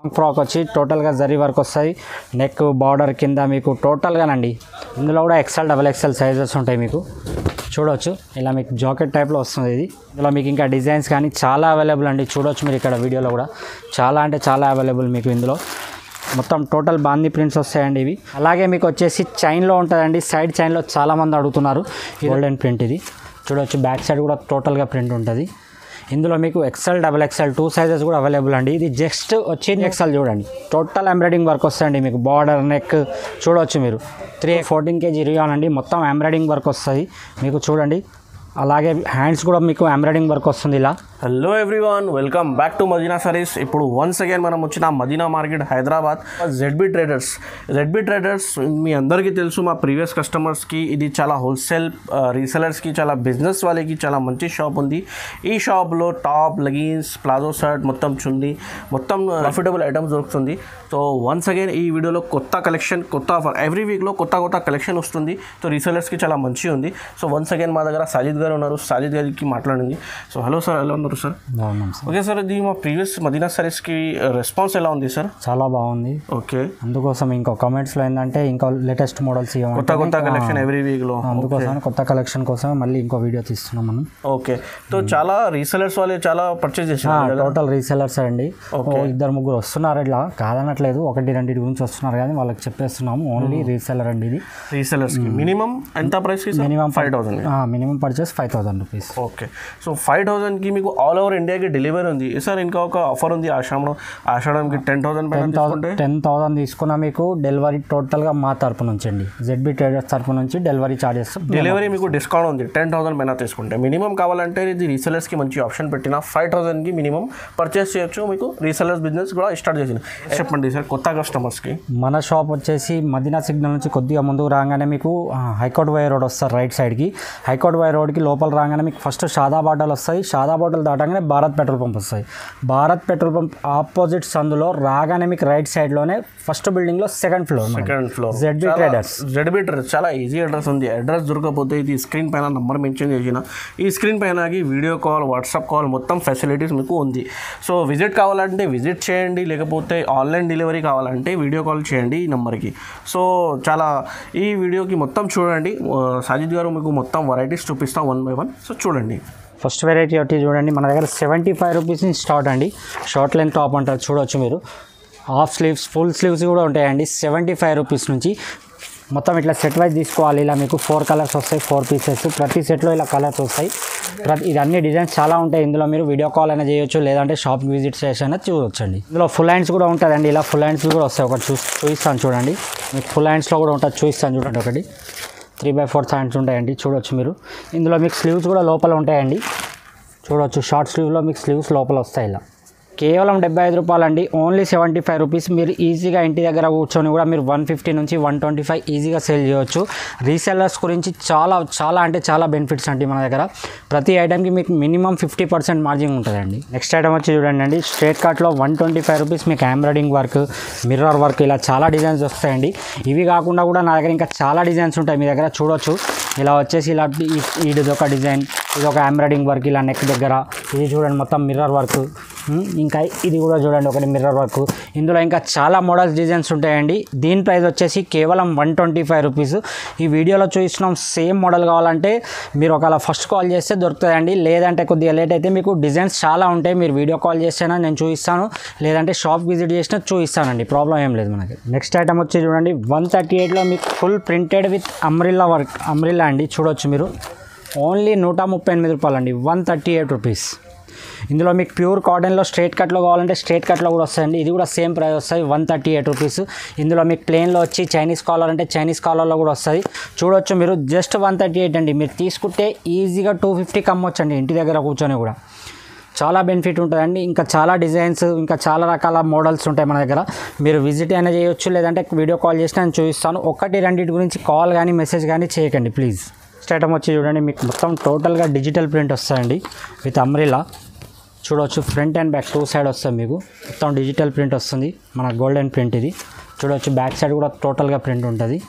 frock వచ్చి టోటల్గా zari work వస్తాయి నెక్ బార్డర్ కింద మీకు టోటల్గానండి ఇందులో కూడా ఎక్సెల్ డబల్ ఎక్సెల్ సైజెస్ ఉంటాయి మీకు చూడొచ్చు ఇలా మీకు జాకెట్ టైప్లో వస్తుంది ఇది ఇందులో మీకు ఇంకా డిజైన్స్ కానీ చాలా అవైలబుల్ అండి చూడొచ్చు మీరు ఇక్కడ వీడియోలో కూడా చాలా అంటే చాలా అవైలబుల్ మీకు ఇందులో మొత్తం టోటల్ బాందీ ప్రింట్స్ వస్తాయండి ఇవి అలాగే మీకు వచ్చేసి చైన్లో ఉంటుందండి సైడ్ చైన్లో చాలామంది అడుగుతున్నారు గోల్డెన్ ప్రింట్ ఇది చూడొచ్చు బ్యాక్ సైడ్ కూడా టోటల్గా ప్రింట్ ఉంటుంది ఇందులో మీకు XL double XL two sizes కూడా అవైలబుల్ అండి ఇది జస్ట్ వచ్చి ఎక్సెల్ చూడండి టోటల్ ఎంబ్రాయిడింగ్ వర్క్ వస్తాయండి మీకు బార్డర్ నెక్ చూడవచ్చు మీరు త్రీ ఫోర్టీన్ కేజీ రియాన్ అండి మొత్తం ఎంబ్రాయిడింగ్ వర్క్ వస్తుంది మీకు చూడండి అలాగే హ్యాండ్స్ కూడా మీకు ఎంబ్రాయిడింగ్ వర్క్ వస్తుంది ఇలా hello everyone welcome back to Madina series ఇప్పుడు వన్స్ అగైన్ మనం వచ్చిన Madina market Hyderabad ZB traders ZB traders మీ అందరికీ తెలుసు మా ప్రీవియస్ కస్టమర్స్కి ఇది చాలా హోల్సేల్ రీసెలర్స్కి చాలా బిజినెస్ వాళ్ళకి చాలా మంచి షాప్ ఉంది ఈ షాప్లో టాప్ లెగిన్స్ ప్లాజో షర్ట్ మొత్తం చుంది మొత్తం ప్రాఫిటబుల్ ఐటమ్స్ దొరుకుతుంది సో వన్స్ అగైన్ ఈ వీడియోలో కొత్త కలెక్షన్ కొత్త ఆఫర్ ఎవ్రీ వీక్లో కొత్త కొత్త కలెక్షన్ వస్తుంది సో రీసెలర్స్కి చాలా మంచి ఉంది సో వన్స్ అగైన్ మా దగ్గర సాజిద్ గారు ఉన్నారు సాజిద్ గారికి మాట్లాడింది సో హలో సార్ ఎలా ఉన్నారు సార్ బాగున్నాం సార్ ఓకే సార్ ఇది మా ప్రీవియస్ మదీనా సరీస్కి రెస్పాన్స్ ఎలా ఉంది సార్ చాలా బాగుంది ఓకే అందుకోసం ఇంకో కమెంట్స్లో ఏంటంటే ఇంకా లేటెస్ట్ మోడల్స్ కొత్త ఇవ్వండి కొత్త కలెక్షన్ ఎవ్రీ వీక్లో అందుకోసం కొత్త కలెక్షన్ కోసం మళ్ళీ ఇంకో వీడియో తీస్తున్నాం మనం ఓకే సో చాలా రీసెలర్స్ వాళ్ళు చాలా పర్చేజ్ చేశారు కదా టోటల్ రీసెలర్స్ అండి ఓ ఇద్దరు ముగ్గురు వస్తున్నారు ఇట్లా కాదనట్లేదు ఒకటి రెండింటి గురించి వస్తున్నారు కానీ వాళ్ళకి చెప్పేస్తున్నాము ఓన్లీ రీసెలర్ అండి ఇది రీసెలర్స్కి మినిమం ఎంత ప్రైస్కి minimum five thousand minimum purchase five thousand rupees okay so five థౌసండ్కి మీకు ఆల్ ఓవర్ ఇండియాకి డెలివరీ ఉంది సార్ ఇంకా ఒక ఆఫర్ ఉంది ఆషాఢంలో ఆషాఢంకి టెన్ థౌసండ్ పైన తీసుకుంటే టెన్ థౌసండ్ తీసుకున్న మీకు డెలివరీ టోటల్గా మా తరపు నుంచి అండి జెడ్బీ ట్రేడర్స్ తరపు నుంచి డెలివరీ చార్జెస్ డెలివరీ మీకు డిస్కౌంట్ ఉంది టెన్ థౌసండ్ పైన తీసుకుంటే మినిమం కావాలంటే ఇది రీసెలర్స్కి మంచి ఆప్షన్ పెట్టిన ఫైవ్ థౌసండ్కి మినిమం పర్చేస్ చేయొచ్చు మీకు రీసెలర్స్ బిజినెస్ కూడా స్టార్ట్ చేసింది చెప్పండి సార్ కొత్త కస్టమర్స్కి మన షాప్ వచ్చేసి మదీనా సిగ్నల్ నుంచి కొద్దిగా ముందుకు రాగానే మీకు ఆ, హైకోర్ట్ వై రోడ్ వస్తారు రైట్ సైడ్కి హైకోర్ట్ వై రోడ్కి లోపల రాగానే మీకు ఫస్ట్ షాదా బాటలు వస్తాయి షాదా బాటలు దాటగానే భారత్ పెట్రోల్ పంప్ వస్తాయి భారత్ పెట్రోల్ పంప్ ఆపోజిట్ సందులో రాగానే మీకు రైట్ సైడ్లోనే ఫస్ట్ బిల్డింగ్లో second floor second floor ZB traders ZB traders చాలా ఈజీ అడ్రస్ ఉంది అడ్రస్ దొరకకపోతే ఇది స్క్రీన్ పైన నంబర్ మెన్షన్ చేసిన ఈ స్క్రీన్ పైనకి వీడియో కాల్ వాట్సాప్ కాల్ మొత్తం ఫెసిలిటీస్ మీకు ఉంది సో విజిట్ కావాలంటే విజిట్ చేయండి లేకపోతే ఆన్లైన్ డెలివరీ కావాలంటే వీడియో కాల్ చేయండి ఈ నెంబర్కి సో చాలా ఈ వీడియోకి మొత్తం చూడండి ఆ, సాజిద్ గారు మీకు మొత్తం వెరైటీస్ చూపిస్తాం వన్ బై వన్ సో చూడండి ఫస్ట్ వెరైటీ ఒకటి చూడండి మన దగ్గర సెవెంటీ ఫైవ్ రూపీస్ నుంచి స్టార్ట్ అండి షార్ట్ లెంత్ టాప్ అంటారు చూడొచ్చు మీరు హాఫ్ స్లీవ్స్ ఫుల్ స్లీవ్స్ కూడా ఉంటాయండి సెవెంటీ ఫైవ్ రూపీస్ నుంచి మొత్తం ఇట్లా సెట్ వైజ్ తీసుకోవాలి ఇలా మీకు ఫోర్ కలర్స్ వస్తాయి ఫోర్ పీసెస్ ప్రతి సెట్లో ఇలా కలర్స్ వస్తాయి ప్రతి ఇది అన్ని డిజైన్స్ చాలా ఉంటాయి ఇందులో మీరు వీడియో కాల్ అయినా చేయొచ్చు లేదంటే షాప్ విజిట్ చేసి అయినా చూడొచ్చండి ఇందులో ఫుల్ హ్యాండ్స్ కూడా ఉంటుందండి ఇలా ఫుల్ హ్యాండ్స్ కూడా వస్తాయి ఒకటి చూ చూపిస్తాను చూడండి మీకు ఫుల్ హ్యాండ్స్లో కూడా ఉంటుంది చూపిస్తాను చూడండి ఒకటి త్రీ బై ఫోర్ హ్యాండ్స్ ఉంటాయండి చూడొచ్చు మీరు ఇందులో మీకు స్లీవ్స్ కూడా లోపల ఉంటాయండి చూడొచ్చు షార్ట్ స్లీవ్లో మీకు స్లీవ్స్ లోపల వస్తాయి ఇలా కేవలం డెబ్బై ఐదు రూపాయలు అండి ఓన్లీ సెవెంటీ ఫైవ్ రూపీస్ మీరు ఈజీగా ఇంటి దగ్గర కూర్చొని కూడా మీరు వన్ ఫిఫ్టీ నుంచి వన్ ట్వంటీ ఫైవ్ ఈజీగా సేల్ చేయవచ్చు రీసెల్లర్స్ గురించి చాలా చాలా అంటే చాలా బెనిఫిట్స్ అండి మన దగ్గర ప్రతి ఐటమ్కి మీకు మినిమం ఫిఫ్టీ పర్సెంట్ మార్జిన్ ఉంటుందండి నెక్స్ట్ ఐటమ్ వచ్చి చూడండి అండి స్ట్రేట్ కట్లో వన్ ట్వంటీ ఫైవ్ రూపీస్ మీకు ఎంబ్రాయిడింగ్ వర్క్ మిర్రర్ వర్క్ ఇలా చాలా డిజైన్స్ వస్తాయండి ఇవి కాకుండా కూడా నా దగ్గర ఇంకా చాలా డిజైన్స్ ఉంటాయి మీ దగ్గర చూడొచ్చు ఇలా వచ్చేసి ఇలా ఈ- ఇది ఒక డిజైన్ ఇది ఒక ఎంబ్రాయిడింగ్ వర్క్ ఇలా నెక్ దగ్గర ఇది చూడండి మొత్తం మిర్రర్ వర్క్ ఉమ్, ఇంకా ఇది కూడా చూడండి ఒకటి మిర్రర్ వర్క్ ఇందులో ఇంకా చాలా మోడల్స్ డిజైన్స్ ఉంటాయండి దీని ప్రైస్ వచ్చేసి కేవలం వన్ ట్వంటీ ఫైవ్ రూపీస్ ఈ వీడియోలో చూపిస్తున్నాం సేమ్ మోడల్ కావాలంటే మీరు ఒకవేళ ఫస్ట్ కాల్ చేస్తే దొరుకుతుందండి లేదంటే కొద్దిగా లేట్ అయితే మీకు డిజైన్స్ చాలా ఉంటాయి మీరు వీడియో కాల్ చేస్తేనే నేను చూపిస్తాను లేదంటే షాప్ విజిట్ చేసినా చూపిస్తానండి ప్రాబ్లం ఏం లేదు మనకి నెక్స్ట్ ఐటమ్ వచ్చి చూడండి వన్ థర్టీ ఎయిట్లో మీకు full printed with umbrella work umbrella అండి చూడొచ్చు మీరు ఓన్లీ నూట ముప్పై ఎనిమిది రూపాయలు అండి వన్ థర్టీ ఎయిట్ రూపీస్ ఇందులో మీకు ప్యూర్ కాటన్లో స్ట్రేట్ కట్లో కావాలంటే స్ట్రేట్ కట్లో కూడా వస్తాయండి ఇది కూడా సేమ్ ప్రైస్ వస్తాయి వన్ థర్టీ ఎయిట్ రూపీస్ ఇందులో మీకు ప్లేన్లో వచ్చి చైనీస్ కాలర్ అంటే చైనీస్ కాలర్లో కూడా వస్తుంది చూడొచ్చు మీరు జస్ట్ వన్ థర్టీ ఎయిట్ అండి మీరు తీసుకుంటే ఈజీగా టూ ఫిఫ్టీకి అమ్మొచ్చండి ఇంటి దగ్గర కూర్చొని కూడా చాలా బెనిఫిట్ ఉంటుందండి ఇంకా చాలా డిజైన్స్ ఇంకా చాలా రకాల మోడల్స్ ఉంటాయి మన దగ్గర మీరు విజిట్ అయినా చేయొచ్చు లేదంటే వీడియో కాల్ చేసి నేను చూపిస్తాను ఒకటి రెండింటి గురించి కాల్ కానీ మెసేజ్ కానీ చేయకండి ప్లీజ్ నెక్స్ట్ ఐటమ్ వచ్చి చూడండి మీకు మొత్తం టోటల్గా డిజిటల్ ప్రింట్ వస్తాయండి విత్ అమ్రిలా చూడవచ్చు front and back two side వస్తుంది మీకు మొత్తం డిజిటల్ ప్రింట్ వస్తుంది మన గోల్డెన్ ప్రింట్ ఇది చూడవచ్చు బ్యాక్ సైడ్ కూడా టోటల్గా ప్రింట్ ఉంటుంది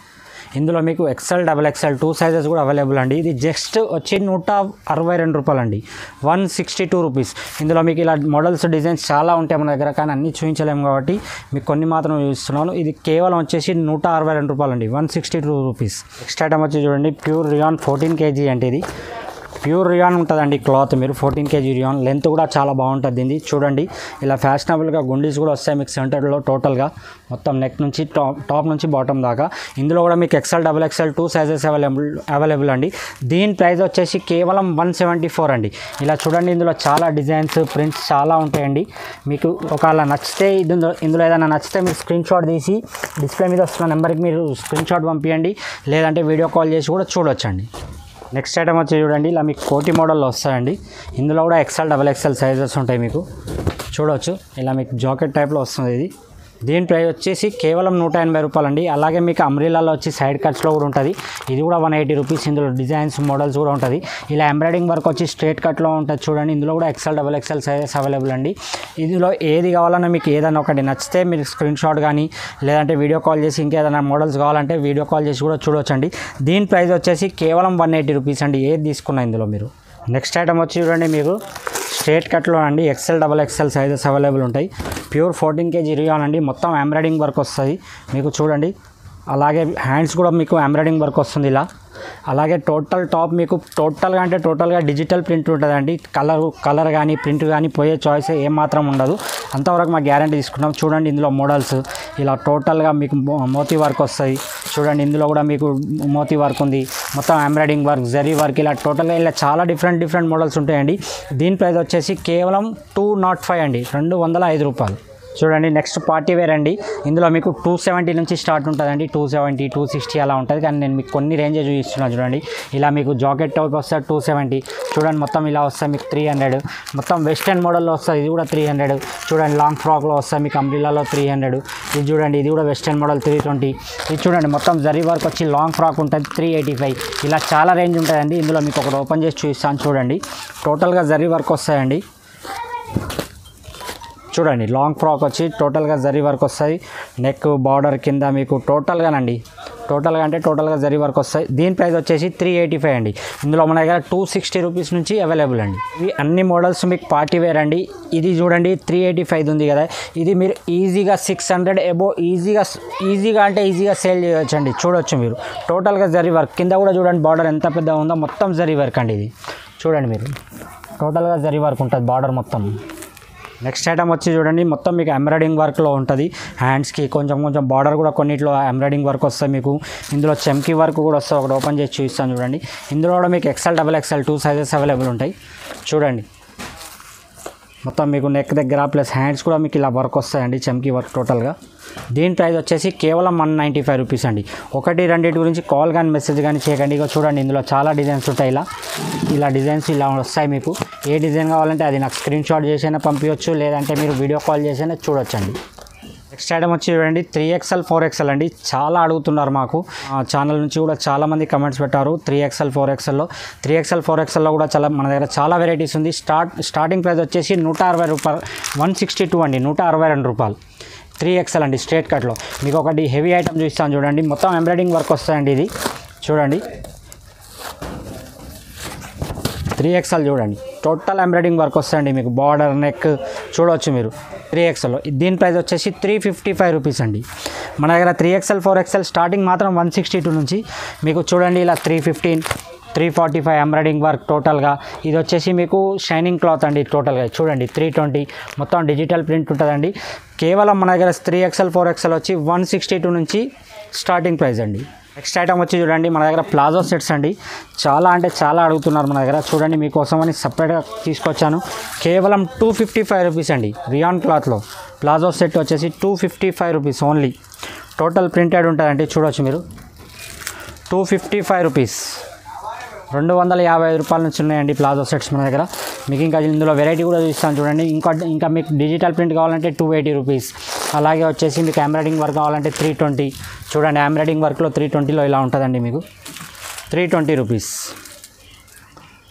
ఇందులో మీకు XL double XL two sizes కూడా అవైలబుల్ అండి ఇది జస్ట్ వచ్చి నూట అరవై రెండు రూపాయలు అండి వన్ సిక్స్టీ టూ రూపీస్ ఇందులో మీకు ఇలా మోడల్స్ డిజైన్స్ చాలా ఉంటాయి మన దగ్గర కానీ అన్నీ చూపించలేము కాబట్టి మీకు కొన్ని మాత్రం చూపిస్తున్నాను ఇది కేవలం వచ్చేసి నూట అరవై రెండు రూపాయలు అండి one sixty two rupees next item వచ్చి చూడండి ప్యూర్ రియాన్ ఫోర్టీన్ కేజీ అంటే ఇది ప్యూర్ రియాన్ ఉంటుందండి క్లాత్ మీరు ఫోర్టీన్ కేజీ రియాన్ లెంత్ కూడా చాలా బాగుంటుంది దీన్ని చూడండి ఇలా ఫ్యాషనబుల్గా గుండీస్ కూడా వస్తాయి మీకు సెంటర్లో టోటల్గా మొత్తం నెక్ నుంచి టాప్ టాప్ నుంచి బాటమ్ దాకా ఇందులో కూడా మీకు XL double XL two sizes available available అండి దీని ప్రైస్ వచ్చేసి కేవలం వన్ సెవెంటీ ఫోర్ అండి ఇలా చూడండి ఇందులో చాలా డిజైన్స్ ప్రింట్స్ చాలా ఉంటాయండి మీకు ఒకవేళ నచ్చితే ఇందులో ఇందులో ఏదైనా నచ్చితే మీరు స్క్రీన్ షాట్ తీసి డిస్ప్లే మీద వస్తున్న నెంబర్కి మీరు స్క్రీన్ షాట్ పంపించండి లేదంటే వీడియో కాల్ చేసి కూడా చూడొచ్చండి నెక్స్ట్ ఐటమ్ వచ్చి చూడండి ఇలా మీకు కోటి మోడల్లో వస్తాయండి ఇందులో కూడా ఎక్సెల్ డబల్ ఎక్సెల్ సైజెస్ ఉంటాయి మీకు చూడవచ్చు ఇలా మీకు జాకెట్ టైప్లో వస్తుంది ఇది దీని ప్రైస్ వచ్చేసి కేవలం నూట ఎనభై రూపాయలు అండి అలాగే మీకు అమ్రీలాలో వచ్చి సైడ్ కట్స్లో కూడా ఉంటుంది ఇది కూడా వన్ ఎయిటీ రూపీస్ ఇందులో డిజైన్స్ మోడల్స్ కూడా ఉంటుంది ఇలా ఎంబ్రాయిడింగ్ వర్క్ వచ్చి స్ట్రేట్ కట్లో ఉంటుంది చూడండి ఇందులో కూడా XL double XL sizes available అండి ఇందులో ఏది కావాలన్నా మీకు ఏదైనా ఒకటి నచ్చితే మీరు స్క్రీన్ షాట్ కానీ లేదంటే వీడియో కాల్ చేసి ఇంకేదైనా మోడల్స్ కావాలంటే వీడియో కాల్ చేసి కూడా చూడొచ్చండి దీని ప్రైస్ వచ్చేసి కేవలం వన్ ఎయిటీ రూపీస్ అండి ఏది తీసుకున్నా ఇందులో మీరు నెక్స్ట్ ఐటమ్ వచ్చి చూడండి మీకు స్ట్రేట్ కట్లో అండి XL double XL sizes available ఉంటాయి ప్యూర్ ఫోర్టీన్ కేజీ రియాన్ అండి మొత్తం ఎంబ్రాయిడింగ్ వర్క్ వస్తుంది మీకు చూడండి అలాగే హ్యాండ్స్ కూడా మీకు ఎంబ్రాయిడింగ్ వర్క్ వస్తుంది ఇలా అలాగే టోటల్ టాప్ మీకు టోటల్గా అంటే టోటల్గా డిజిటల్ ప్రింట్ ఉంటుందండి కలర్ కలర్ కానీ ప్రింట్ కానీ పోయే చాయిస్ ఏం మాత్రం ఉండదు అంతవరకు మా గ్యారంటీ తీసుకున్నాం చూడండి ఇందులో మోడల్స్ ఇలా టోటల్గా మీకు మో- మోతీ వర్క్ వస్తాయి చూడండి ఇందులో కూడా మీకు మోతీ వర్క్ ఉంది మొత్తం ఎంబ్రాయిడింగ్ వర్క్ జరీ వర్క్ ఇలా టోటల్గా ఇలా చాలా డిఫరెంట్ డిఫరెంట్ మోడల్స్ ఉంటాయండి దీని ప్రైస్ వచ్చేసి కేవలం టూ నాట్ ఫైవ్ అండి రెండు వందల ఐదు రూపాయలు చూడండి నెక్స్ట్ పార్టీ వేర్ అండి ఇందులో మీకు టూ సెవెంటీ నుంచి స్టార్ట్ ఉంటుందండి టూ సెవెంటీ టూ సిక్స్టీ అలా ఉంటుంది కానీ నేను మీకు కొన్ని రేంజే చూపిస్తున్నాను చూడండి ఇలా మీకు జాకెట్ టైప్ వస్తుంది టూ సెవెంటీ చూడండి మొత్తం ఇలా వస్తుంది మీకు త్రీ హండ్రెడ్ మొత్తం వెస్టర్న్ మోడల్లో వస్తుంది ఇది కూడా త్రీ హండ్రెడ్ చూడండి లాంగ్ ఫ్రాక్లో వస్తుంది మీకు అంబ్రిల్లాలో త్రీ హండ్రెడ్ ఇది చూడండి ఇది కూడా వెస్టర్న్ మోడల్ త్రీ ట్వంటీ ఇది చూడండి మొత్తం జరీ వర్క్ వచ్చి లాంగ్ ఫ్రాక్ ఉంటుంది త్రీ ఎయిటీ ఫైవ్ ఇలా చాలా రేంజ్ ఉంటుందండి ఇందులో మీకు ఒకటి ఓపెన్ చేసి చూపిస్తాను చూడండి టోటల్గా జరీ వర్క్ వస్తాయండి చూడండి లాంగ్ ఫ్రాక్ వచ్చి టోటల్గా జరీ వర్క్ వస్తాయి నెక్ బార్డర్ కింద మీకు టోటల్గానండి టోటల్గా అంటే టోటల్గా జరీ వర్క్ వస్తాయి దీని ప్రైస్ వచ్చేసి త్రీ ఎయిటీ ఫైవ్ అండి ఇందులో మన దగ్గర టూ సిక్స్టీ రూపీస్ నుంచి అవైలబుల్ అండి ఇవి అన్ని మోడల్స్ మీకు పార్టీ వేర్ అండి ఇది చూడండి త్రీ ఎయిటీ ఫైవ్ ఉంది కదా ఇది మీరు ఈజీగా సిక్స్ హండ్రెడ్ ఎబో ఈజీగా ఈజీగా అంటే ఈజీగా సేల్ చేయొచ్చు అండి చూడొచ్చు మీరు టోటల్గా జరీ వర్క్ కింద కూడా చూడండి బార్డర్ ఎంత పెద్దగా ఉందో మొత్తం జరీ వర్క్ అండి ఇది చూడండి మీరు టోటల్గా జరీ వర్క్ ఉంటుంది బార్డర్ మొత్తం నెక్స్ట్ ఐటమ్ వచ్చి చూడండి మొత్తం మీకు ఎంబ్రాయిడింగ్ వర్క్లో ఉంటుంది హ్యాండ్స్కి కొంచెం కొంచెం బార్డర్ కూడా కొన్నిట్లో ఎంబ్రాయిడింగ్ వర్క్ వస్తుంది మీకు ఇందులో చెమ్కీ వర్క్ కూడా వస్తుంది ఒకటి ఓపెన్ చేసి చూపిస్తాను చూడండి ఇందులో కూడా మీకు XL double XL two sizes available ఉంటాయి చూడండి మొత్తం మీకు నెక్ దగ్గర ప్లస్ హ్యాండ్స్ కూడా మీకు ఇలా వర్క్ వస్తాయండి చెమ్కీ వర్క్ టోటల్గా దీని ప్రైస్ వచ్చేసి కేవలం వన్ నైంటీ ఫైవ్ రూపీస్ అండి ఒకటి రెండింటి గురించి కాల్ కానీ మెసేజ్ కానీ చేయకండి ఇక చూడండి ఇందులో చాలా డిజైన్స్ ఉంటాయి ఇలా ఇలా డిజైన్స్ ఇలా వస్తాయి మీకు ఏ డిజైన్ కావాలంటే అది నాకు స్క్రీన్ షాట్ చేసైనా పంపించవచ్చు లేదంటే మీరు వీడియో కాల్ చేసైనా చూడొచ్చండి నెక్స్ట్ ఐటమ్ వచ్చి చూడండి త్రీ ఎక్స్ఎల్ ఫోర్ ఎక్స్ఎల్ అండి చాలా అడుగుతున్నారు మాకు ఆ ఛానల్ నుంచి కూడా చాలా మంది కమెంట్స్ పెట్టారు త్రీ ఎక్స్ఎల్ ఫోర్ ఎక్స్ఎల్లో త్రీ ఎక్స్ఎల్ ఫోర్ ఎక్స్ఎల్లో కూడా చాలా మన దగ్గర చాలా వెరైటీస్ ఉంది స్టార్ట్ స్టార్టింగ్ ప్రైస్ వచ్చేసి నూట అరవై రూపాయలు వన్ సిక్స్టీ టూ అండి నూట అరవై రెండు రూపాయలు త్రీ ఎక్స్ఎల్ అండి స్ట్రేట్ కట్లో మీకు ఒకటి హెవీ ఐటమ్ చూపిస్తాను చూడండి మొత్తం ఎంబ్రాయిడింగ్ వర్క్ వస్తాయండి ఇది చూడండి త్రీ ఎక్స్ఎల్ చూడండి టోటల్ ఎంబ్రాయిడింగ్ వర్క్ వస్తాయండి మీకు బార్డర్ నెక్ చూడవచ్చు మీరు త్రీ ఎక్స్ఎల్లో దీని ప్రైస్ వచ్చేసి త్రీ ఫిఫ్టీ ఫైవ్ రూపీస్ అండి మన దగ్గర three XL four XL starting మాత్రం వన్ సిక్స్టీ టూ నుంచి మీకు చూడండి ఇలా three fifteen three forty five embroidering work టోటల్గా ఇది వచ్చేసి మీకు షైనింగ్ క్లాత్ అండి టోటల్గా చూడండి త్రీ ట్వంటీ మొత్తం డిజిటల్ ప్రింట్ ఉంటుందండి కేవలం మన దగ్గర త్రీ ఎక్స్ఎల్ ఫోర్ ఎక్స్ఎల్ వచ్చి వన్ సిక్స్టీ టూ నుంచి స్టార్టింగ్ ప్రైస్ అండి నెక్స్ట్ ఐటమ్ వచ్చి చూడండి మన దగ్గర ప్లాజో సెట్స్ అండి చాలా అంటే చాలా అడుగుతున్నారు మన దగ్గర చూడండి మీకోసం అని సపరేట్గా తీసుకొచ్చాను కేవలం టూ ఫిఫ్టీ ఫైవ్ రూపీస్ అండి రియాన్ క్లాత్లో ప్లాజో సెట్ వచ్చేసి two fifty five rupees only total printed ఉంటుందండి చూడవచ్చు మీరు టూ ఫిఫ్టీ ఫైవ్ రూపీస్ రెండు వందల యాభై ఐదు రూపాయల నుంచి ఉన్నాయండి ప్లాజో సెట్స్ మన దగ్గర మీకు ఇంకా ఇందులో వెరైటీ కూడా చూస్తాను చూడండి ఇంకా ఇంకా మీకు డిజిటల్ ప్రింట్ కావాలంటే టూ ఎయిటీ రూపీస్ అలాగే వచ్చేసి మీకు ఎంబ్రాయిడింగ్ వర్క్ కావాలంటే త్రీ ట్వంటీ చూడండి ఎంబ్రాయిడింగ్ వర్క్లో త్రీ ట్వంటీలో ఇలా ఉంటుందండి మీకు త్రీ ట్వంటీ రూపీస్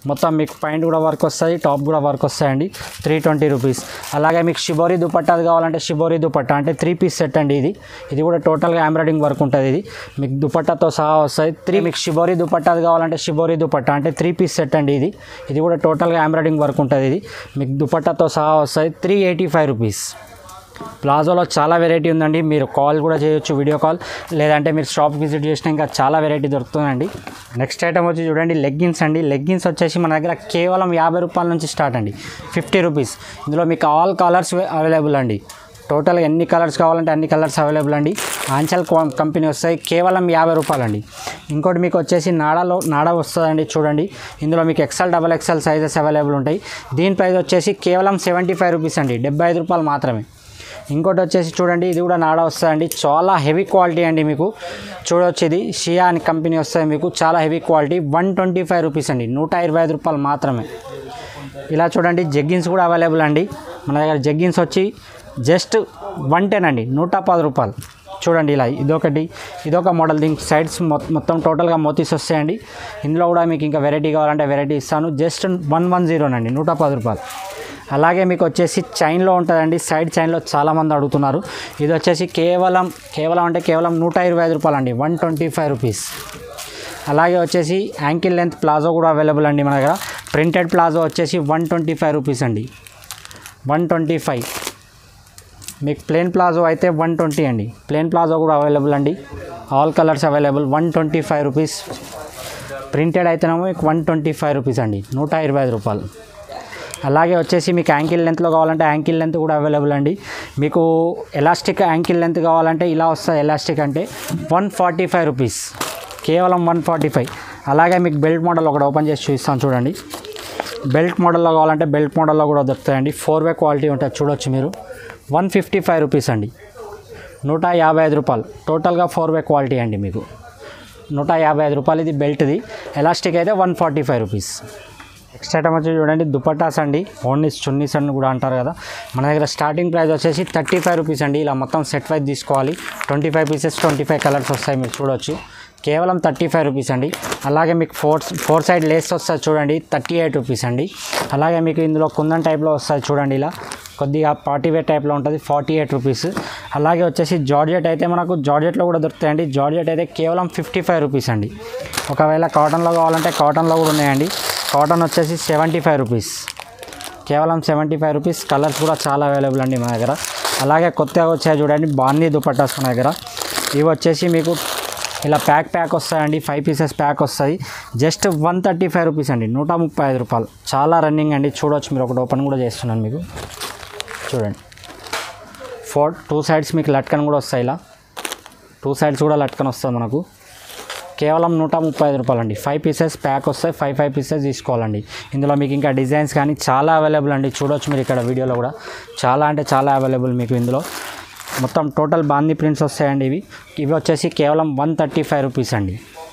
మొత్తం మీకు పైన కూడా వర్క్ వస్తుంది టాప్ కూడా వర్క్ వస్తాయండి త్రీ ట్వంటీ రూపీస్ అలాగే మీకు షిబోరి దుపట్టాది కావాలంటే షిబోరి దుపట్టా అంటే త్రీ పీస్ సెట్ అండి ఇది ఇది కూడా టోటల్గా ఎంబ్రాయిడింగ్ వర్క్ ఉంటుంది ఇది మీకు దుపట్టాతో సహా వస్తాయి త్రీ మీకు షిబోరి దుపట్టాది కావాలంటే షిబోరి దుపట్టా అంటే త్రీ పీస్ సెట్ అండి ఇది ఇది కూడా టోటల్గా ఎంబ్రాయిడింగ్ వర్క్ ఉంటుంది ఇది మీకు దుపట్టాతో సహా వస్తాయి త్రీ ఎయిటీ ఫైవ్ రూపీస్ ప్లాజోలో చాలా వెరైటీ ఉందండి మీరు కాల్ కూడా చేయొచ్చు వీడియో కాల్ లేదంటే మీరు షాప్ విజిట్ చేసినా ఇంకా చాలా వెరైటీ దొరుకుతుందండి నెక్స్ట్ ఐటమ్ వచ్చి చూడండి లెగ్గిన్స్ అండి లెగ్గిన్స్ వచ్చేసి మన దగ్గర కేవలం యాభై రూపాయల నుంచి స్టార్ట్ అండి ఫిఫ్టీ రూపీస్ ఇందులో మీకు ఆల్ కలర్స్ అవైలబుల్ అండి టోటల్గా ఎన్ని కలర్స్ కావాలంటే అన్ని కలర్స్ అవైలబుల్ అండి ఆంచల్ కంపెనీ వస్తాయి కేవలం యాభై రూపాయలండి ఇంకోటి మీకు వచ్చేసి నాడాలో నాడా వస్తుందండి చూడండి ఇందులో మీకు XL double XL sizes available ఉంటాయి దీని ప్రైస్ వచ్చేసి కేవలం సెవెంటీ ఫైవ్ రూపీస్ అండి డెబ్బై ఐదు రూపాయలు మాత్రమే ఇంకోటి వచ్చేసి చూడండి ఇది కూడా నాడా వస్తుందండి చాలా హెవీ క్వాలిటీ అండి మీకు చూడవచ్చు ఇది షియా అని కంపెనీ వస్తుంది మీకు చాలా heavy quality one twenty five rupees అండి నూట ఇరవై ఐదు రూపాయలు మాత్రమే ఇలా చూడండి జగ్గిన్స్ కూడా అవైలబుల్ అండి మన దగ్గర జగ్గిన్స్ వచ్చి జస్ట్ వన్ టెన్ అండి నూట పది రూపాయలు చూడండి ఇలా ఇదొకటి ఇదొక మోడల్ దీనికి సైడ్స్ మొ- మొత్తం టోటల్గా మోతీస్ వస్తాయండి ఇందులో కూడా మీకు ఇంకా వెరైటీ కావాలంటే వెరైటీ ఇస్తాను జస్ట్ వన్ వన్ జీరోనండి నూట పది రూపాయలు అలాగే మీకు వచ్చేసి చైన్లో ఉంటుందండి సైడ్ చైన్లో చాలామంది అడుగుతున్నారు ఇది వచ్చేసి కేవలం కేవలం అంటే కేవలం నూట ఇరవై ఐదు రూపాయలు అండి వన్ ట్వంటీ ఫైవ్ రూపీస్ అలాగే వచ్చేసి యాంకిల్ లెంత్ ప్లాజో కూడా అవైలబుల్ అండి మన దగ్గర ప్రింటెడ్ ప్లాజో వచ్చేసి వన్ ట్వంటీ ఫైవ్ రూపీస్ అండి వన్ ట్వంటీ ఫైవ్ మీకు ప్లేన్ ప్లాజో అయితే వన్ ట్వంటీ అండి ప్లేన్ ప్లాజో కూడా అవైలబుల్ అండి all colours available one twenty five rupees printed అయితేనేమో మీకు వన్ ట్వంటీ ఫైవ్ రూపీస్ అండి నూట ఇరవై ఐదు రూపాయలు అలాగే వచ్చేసి మీకు యాంకిల్ లెంత్లో కావాలంటే యాంకిల్ లెంత్ కూడా అవైలబుల్ అండి మీకు ఎలాస్టిక్ యాంకిల్ లెంత్ కావాలంటే ఇలా వస్తుంది ఎలాస్టిక్ అంటే వన్ ఫార్టీ ఫైవ్ రూపీస్ కేవలం వన్ ఫార్టీ ఫైవ్ అలాగే మీకు బెల్ట్ మోడల్ ఒకటి ఓపెన్ చేసి చూపిస్తాను చూడండి బెల్ట్ మోడల్లో కావాలంటే బెల్ట్ మోడల్లో కూడా దొరుకుతాయండి ఫోర్ వే క్వాలిటీ ఉంటుంది చూడొచ్చు మీరు వన్ ఫిఫ్టీ ఫైవ్ రూపీస్ అండి నూట యాభై ఐదు రూపాయలు టోటల్గా ఫోర్ వే క్వాలిటీ అండి మీకు నూట యాభై ఐదు రూపాయలు ఇది బెల్ట్ది ఎలాస్టిక్ అయితే one forty five rupees next item వచ్చి చూడండి దుపట్టాస్ అండి ఓన్లీస్ చున్నీస్ అని కూడా అంటారు కదా మన దగ్గర స్టార్టింగ్ ప్రైస్ వచ్చేసి థర్టీ ఫైవ్ రూపీస్ అండి ఇలా మొత్తం సెట్ వైజ్ తీసుకోవాలి twenty five pieces twenty five colours వస్తాయి మీరు చూడొచ్చు కేవలం థర్టీ ఫైవ్ రూపీస్ అండి అలాగే మీకు ఫోర్ ఫోర్ సైడ్ లేస్ వస్తుంది చూడండి థర్టీ ఎయిట్ రూపీస్ అండి అలాగే మీకు ఇందులో కుందన్ టైప్లో వస్తుంది చూడండి ఇలా కొద్దిగా పార్టీ వేర్ టైప్లో ఉంటుంది ఫార్టీ ఎయిట్ రూపీస్ అలాగే వచ్చేసి జార్జెట్ అయితే మనకు జార్జెట్లో కూడా దొరుకుతాయండి జార్జెట్ అయితే కేవలం ఫిఫ్టీ ఫైవ్ రూపీస్ అండి ఒకవేళ కాటన్లో కావాలంటే కాటన్లో కూడా ఉన్నాయండి కాటన్ వచ్చేసి సెవెంటీ ఫైవ్ రూపీస్ కేవలం సెవెంటీ ఫైవ్ రూపీస్ కలర్స్ కూడా చాలా అవైలబుల్ అండి మన దగ్గర అలాగే కొత్తగా వచ్చాయి చూడండి బాన్నీ దుపట్టాస్ మన దగ్గర ఇవి వచ్చేసి మీకు ఇలా ప్యాక్ ప్యాక్ వస్తాయండి ఫైవ్ పీసెస్ ప్యాక్ వస్తాయి just one thirty five rupees అండి నూట ముప్పై ఐదు రూపాయలు చాలా రన్నింగ్ అండి చూడవచ్చు మీరు ఒకటి ఓపెన్ కూడా చేస్తున్నాను మీకు చూడండి ఫోర్ టూ సైడ్స్ మీకు లట్కన్ కూడా వస్తాయి ఇలా టూ సైడ్స్ కూడా లట్కన్ వస్తుంది మనకు కేవలం నూట ముప్పై ఐదు రూపాయలు అండి ఫైవ్ పీసెస్ ప్యాక్ వస్తాయి ఫైవ్ ఫైవ్ పీసెస్ తీసుకోవాలండి ఇందులో మీకు ఇంకా డిజైన్స్ కానీ చాలా అవైలబుల్ అండి చూడొచ్చు మీరు ఇక్కడ వీడియోలో కూడా చాలా అంటే చాలా అవైలబుల్ మీకు ఇందులో మొత్తం టోటల్ బాందీ ప్రింట్స్ వస్తాయండి ఇవి ఇవి వచ్చేసి కేవలం వన్ థర్టీ ఫైవ్ రూపీస్ అండి